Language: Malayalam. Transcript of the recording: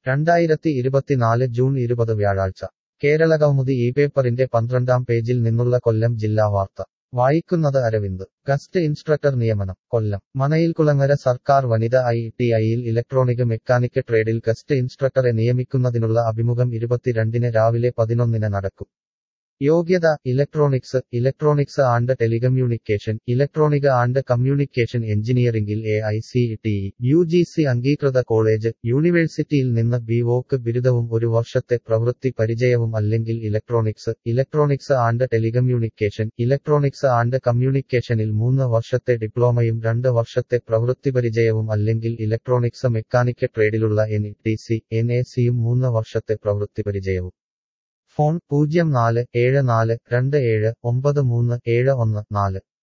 രണ്ടായിരത്തി ഇരുപത്തിനാല് ജൂൺ ഇരുപത് വ്യാഴാഴ്ച കേരളകൗമുദി ഈ പേപ്പറിന്റെ പന്ത്രണ്ടാം പേജിൽ നിന്നുള്ള കൊല്ലം ജില്ലാ വാർത്ത വായിക്കുന്നത് അരവിന്ദ് ഗസ്റ്റ് ഇൻസ്ട്രക്ടർ നിയമനം കൊല്ലം മനയിൽകുളങ്ങര സർക്കാർ വനിത ഐ ടി ഐയിൽ ഇലക്ട്രോണിക് മെക്കാനിക് ട്രേഡിൽ ഗസ്റ്റ് ഇൻസ്ട്രക്ടറെ നിയമിക്കുന്നതിനുള്ള അഭിമുഖം ഇരുപത്തിരണ്ടിന് രാവിലെ പതിനൊന്നിന് നടക്കും യോഗ്യത electronics electronics and telecommunication electronic and communication എഞ്ചിനീയറിംഗിൽ A I C T U G C അംഗീകൃത കോളേജ് യൂണിവേഴ്സിറ്റിയിൽ നിന്ന് ബി വോക്ക് ബിരുദവും ഒരു വർഷത്തെ പ്രവൃത്തി പരിചയവും അല്ലെങ്കിൽ electronics electronics and telecommunication electronics and കമ്മ്യൂണിക്കേഷനിൽ മൂന്ന് വർഷത്തെ ഡിപ്ലോമയും രണ്ട് വർഷത്തെ പ്രവൃത്തി പരിചയവും അല്ലെങ്കിൽ ഇലക്ട്രോണിക്സ് മെക്കാനിക് ട്രേഡിലുള്ള N T C N A സിയും മൂന്ന് വർഷത്തെ പ്രവൃത്തി പരിചയവും ഫോൺ പൂജ്യം നാല് ഏഴ് നാല് രണ്ട് ഏഴ് ഒമ്പത് മൂന്ന് ഏഴ് ഒന്ന് നാല്